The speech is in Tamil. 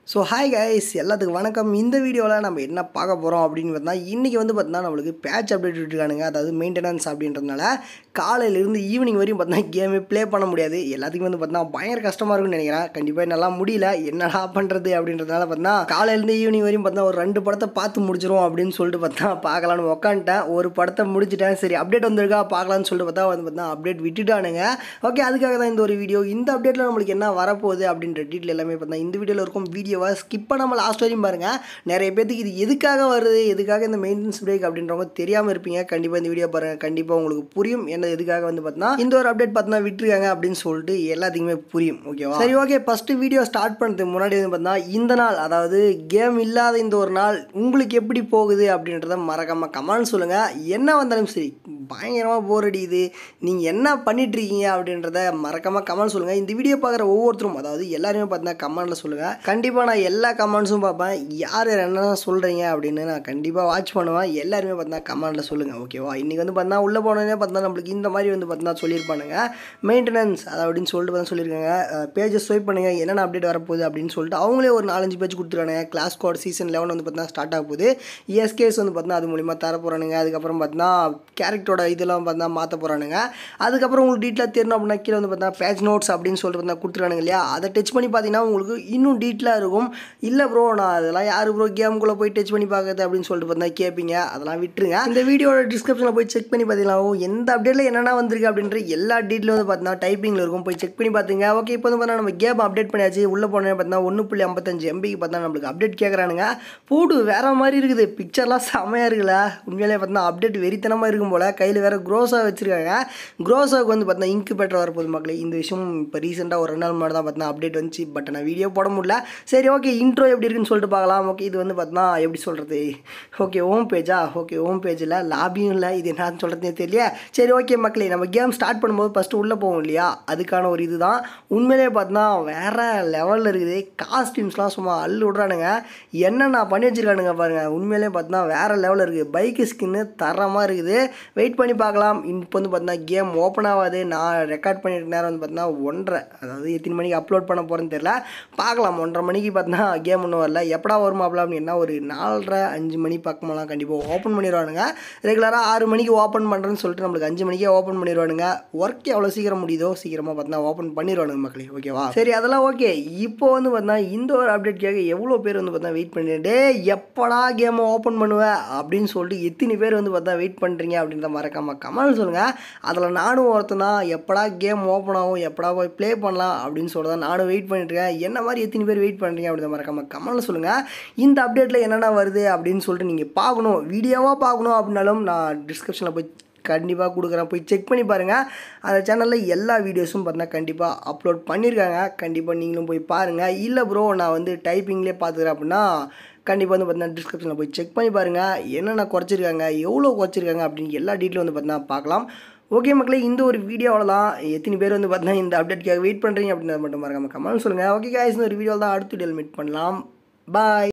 ஸோ ஹாய் கைஸ் எல்லாத்துக்கும் வணக்கம் இந்த வீடியோவில் நம்ம என்ன பார்க்க போகிறோம் அப்படின்னு பார்த்தா இன்றைக்கி வந்து பார்த்தீங்கன்னா நம்மளுக்கு பேட்ச் அப்டேட் விட்டுருக்கானுங்க அதாவது மெயின்டெனன்ஸ் அப்படின்றதுனால காலையிலேருந்து ஈவினிங் வரையும் பார்த்தீங்கன்னா கேமே ப்ளே பண்ண முடியாது எல்லாத்துக்கும் வந்து பார்த்தீங்கன்னா பயங்கர கஷ்டமாக இருக்கும்னு நினைக்கிறேன் கண்டிப்பாக என்னால் முடியல என்னடா பண்ணுறது அப்படின்றதுனால பார்த்தீங்கன்னா காலையிலேருந்து ஈவினிங் வரையும் பார்த்தீங்கன்னா ஒரு ரெண்டு படத்தை பார்த்து முடிச்சிரும் அப்படின்னு சொல்லிட்டு பார்த்தா பார்க்கலான்னு உட்காந்துட்டேன் ஒரு படத்தை முடிச்சிட்டேன் சரி அப்டேட் வந்திருக்கா பார்க்கலான்னு சொல்லிட்டு பார்த்தா வந்து பார்த்தா அப்டேட் விட்டுட்டானுங்க ஓகே அதுக்காக தான் இந்த ஒரு வீடியோ இந்த அப்டேட்டில் நம்மளுக்கு என்ன வரப்போகுது அப்படின்ற டீட்டெயில் எல்லாமே பார்த்தா இந்த வீடியோவில் இருக்கும் வீடியோவை ஸ்கிப் பண்ணாமல் லாஸ்ட் வரையும் பாருங்கள் நிறைய பேத்துக்கு இது எதுக்காக வருது எதுக்காக இந்த மெயின்டெனன்ஸ் பிரேக் அப்படின்றவங்க தெரியாமல் இருப்பீங்க கண்டிப்பாக இந்த வீடியோ பாருங்கள் கண்டிப்பாக உங்களுக்கு புரியும் என்ன எதுக்காக வந்து பார்த்தீங்கன்னா இந்த ஒரு அப்டேட் பார்த்தீங்கன்னா விட்டுருக்காங்க அப்படின்னு சொல்லிட்டு எல்லாத்துக்குமே புரியும் ஓகேவா சரி ஓகே ஃபஸ்ட்டு வீடியோ ஸ்டார்ட் பண்ணுறதுக்கு முன்னாடி வந்து பார்த்தீங்கன்னா இந்த நாள் அதாவது கேம் இல்லாத இந்த ஒரு நாள் உங்களுக்கு எப்படி போகுது அப்படின்றத மறக்காமல் கமெண்ட் சொல்லுங்கள் என்ன வந்தாலும் சரி பயங்கரமாக போர் அடிக்குது நீங்கள் என்ன பண்ணிட்டு இருக்கீங்க அப்படின்றத மறக்காமல் கமெண்ட் சொல்லுங்கள் இந்த வீடியோ பார்க்குற ஒவ்வொருத்தரும் அதாவது எல்லாருமே பார்த்தீங்கன்னா கமெண்ட்டில் சொல்லுங்கள் கண்டிப்பாக நான் எல்லா கமெண்ட்ஸும் பார்ப்பேன் யார் யார் என்ன சொல்கிறீங்க அப்படின்னு நான் கண்டிப்பாக வாட்ச் பண்ணுவேன் எல்லாருமே பார்த்தீங்கன்னா கமெண்ட்டில் சொல்லுங்கள் ஓகேவா இன்றைக்கி வந்து பார்த்தீங்கன்னா உள்ளே போனோடனே பார்த்தா நம்மளுக்கு இந்த மாதிரி வந்து பார்த்தீங்கன்னா சொல்லியிருப்பானுங்க மெயின்டெனன்ஸ் அதை அப்படின்னு சொல்லிட்டு பார்த்தா சொல்லியிருக்காங்க பேஜஸ் ஸ்வைப் பண்ணுங்கள் என்னென்ன அப்டேட் வரப்போகுது அப்படின்னு சொல்லிட்டு அவங்களே ஒரு நாலஞ்சு பேஜ் கொடுத்துருக்கானுங்க கிளாஸ் கோட் சீசன் லெவன் வந்து பார்த்தீங்கன்னா ஸ்டார்ட் ஆக போகுது எஸ்கேஸ் வந்து பார்த்தீங்கன்னா அது மூலிமா தர போகிறானுங்க அதுக்கப்புறம் பார்த்தீங்கன்னா கேரக்டரோட இதெல்லாம் பார்த்தா மாற்ற போகிறானுங்க அதுக்கப்புறம் உங்களுக்கு டீட்டெயிலாக தெரியணும் அப்படின்னா கீழே வந்து பார்த்தா பேஜ் நோட்ஸ் அப்படின்னு சொல்லிட்டு பார்த்தா கொடுத்துருக்கானுங்க இல்லையா அதை டச் பண்ணி பார்த்தீங்கன்னா உங்களுக்கு இன்னும் டீட்டெயிலாக இருக்கும் இல்லை ப்ரோ நான் அதெல்லாம் யார் ப்ரோ கேமுக்குள்ளே போய் டச் பண்ணி பார்க்குறது அப்படின்னு சொல்லிட்டு பார்த்தா கேட்பீங்க அதெல்லாம் விட்டுருங்க இந்த வீடியோட டிஸ்கிரிப்ஷனில் போய் செக் பண்ணி பார்த்தீங்கன்னா எந்த அப்டேட்டில் என்னென்ன வந்திருக்கு அப்படின்ற எல்லா டீட்டெயிலும் வந்து பார்த்தீங்கன்னா டைப்பிங்கில் இருக்கும் போய் செக் பண்ணி பார்த்துங்க ஓகே இப்போ வந்து பார்த்தா நம்ம கேம் அப்டேட் பண்ணியாச்சு உள்ளே போனே பார்த்தீங்கன்னா ஒன்று புள்ளி ஐம்பத்தஞ்சு எம்பிக்கு பார்த்தா நம்மளுக்கு அப்டேட் கேட்குறானுங்க போடு வேறு மாதிரி இருக்குது பிக்சர்லாம் செமையாக இருக்குல்ல உண்மையிலே பார்த்தீங்கன்னா அப்டேட் வெறித்தனமாக இருக்கும் போல் கையில் வேறு க்ரோஸாக வச்சுருக்காங்க க்ரோஸாவுக்கு வந்து பார்த்தீங்கன்னா இங்கு பெட்டர் வரப்போகுது மக்களே இந்த விஷயம் இப்போ ரீசெண்டாக ஒரு ரெண்டு நாள் முன்னாடி தான் பார்த்தீங்கன்னா அப்டேட் வந்துச்சு பட் நான் வீடியோ போட முடியல சரி ஓகே இன்ட்ரோ எப்படி இருக்குன்னு சொல்லிட்டு பார்க்கலாம் ஓகே இது வந்து பார்த்தீங்கன்னா எப்படி சொல்கிறது ஓகே ஹோம் பேஜா ஓகே ஹோம் பேஜில் லாபியும் இல்லை இது என்னன்னு சொல்கிறதே தெரியல சரி ஓகே மக்களே நம்ம கேம் ஸ்டார்ட் பண்ணும்போது ஃபஸ்ட்டு உள்ளே போவோம் இல்லையா அதுக்கான ஒரு இதுதான் உண்மையிலே பார்த்தீங்கன்னா வேறு லெவலில் இருக்குது காஸ்டியூம்ஸ்லாம் சும்மா அள்ளு விட்றானுங்க என்னென்ன பண்ணி வச்சுருக்கானுங்க பாருங்கள் உண்மையிலே பார்த்தீங்கன்னா வேறு லெவலில் இருக்குது பைக்கு ஸ்கின்னு தரமாக இருக்குது வெயிட் பண்ணி பார்க்கலாம் இப்போ வந்து பார்த்தீங்கன்னா கேம் ஓப்பன் ஆகாது நான் ரெக்கார்ட் பண்ணிட்டு நேரம் வந்து பார்த்தீங்கன்னா ஒன்றரை அதாவது எத்தனை மணிக்கு அப்லோட் பண்ண போகிறேன்னு தெரியல பார்க்கலாம் ஒன்றரை மணிக்கு பார்த்தீங்கன்னா கேம் ஒன்றும் வரல எப்படா வருமாப்ல அப்படின்னா ஒரு நாலரை அஞ்சு மணி பக்கமெல்லாம் கண்டிப்பாக ஓப்பன் பண்ணிடுவானுங்க ரெகுலராக ஆறு மணிக்கு ஓப்பன் பண்ணுறேன்னு சொல்லிட்டு நம்மளுக்கு அஞ்சு மணிக்கே ஓப்பன் பண்ணிடுவானுங்க ஒர்க் எவ்வளோ சீக்கிரம் முடியுதோ சீக்கிரமாக பார்த்தீங்கன்னா ஓப்பன் பண்ணிடுவானுங்க மக்களே ஓகேவா சரி அதெல்லாம் ஓகே இப்போ வந்து பார்த்தீங்கன்னா இந்த ஒரு அப்டேட் கேட்க எவ்வளோ பேர் வந்து பார்த்தா வெயிட் பண்ணிட்டு எப்படா கேமை ஓப்பன் பண்ணுவேன் அப்படின்னு சொல்லிட்டு எத்தனை பேர் வந்து பார்த்தா வெயிட் பண்ணுறீங்க அப்படின்ற மறக்காம கமெண்ட் சொல்லுங்கள் அதில் நானும் ஒருத்தன் தான் எப்படா கேம் ஓப்பன் ஆகும் எப்படா போய் ப்ளே பண்ணலாம் அப்படின்னு சொல்லிட்டு தான் நானும் வெயிட் பண்ணிட்டு இருக்கேன் என்ன மாதிரி எத்தனை பேர் வெயிட் பண்ணுறீங்க அப்படின்ற மறக்காம கமெண்ட் சொல்லுங்கள் இந்த அப்டேட்டில் என்னென்ன வருது அப்படின்னு சொல்லிட்டு நீங்கள் பார்க்கணும் வீடியோவாக பார்க்கணும் அப்படின்னாலும் நான் டிஸ்கிரிப்ஷனில் போய் கண்டிப்பாக கொடுக்குறேன் போய் செக் பண்ணி பாருங்கள் அந்த சேனலில் எல்லா வீடியோஸும் பார்த்தீங்கன்னா கண்டிப்பாக அப்லோட் பண்ணியிருக்காங்க கண்டிப்பாக நீங்களும் போய் பாருங்கள் இல்லை ப்ரோ நான் வந்து டைப்பிங்லேயே பார்த்துக்கிறேன் அப்படின்னா கண்டிப்பாக வந்து பார்த்தீங்கன்னா டிஸ்கிரிப்ஷனில் போய் செக் பண்ணி பாருங்கள் என்னென்ன குறைச்சிருக்காங்க எவ்வளோ குறைச்சிருக்காங்க அப்படின்னு எல்லா டீட்டெயிலும் வந்து பார்த்தீங்கன்னா பார்க்கலாம் ஓகே மக்களே இந்த ஒரு வீடியோவில் தான் எத்தனை பேர் வந்து பார்த்தீங்கன்னா இந்த அப்டேட்காக வெயிட் பண்ணுறீங்க அப்படின்றத மட்டும் மறக்காமல் கமெண்ட் சொல்லுங்கள் ஓகே காய்ஸ் இந்த ஒரு வீடியோவில் தான் அடுத்த வீடியோவில் மீட் பண்ணலாம் பாய்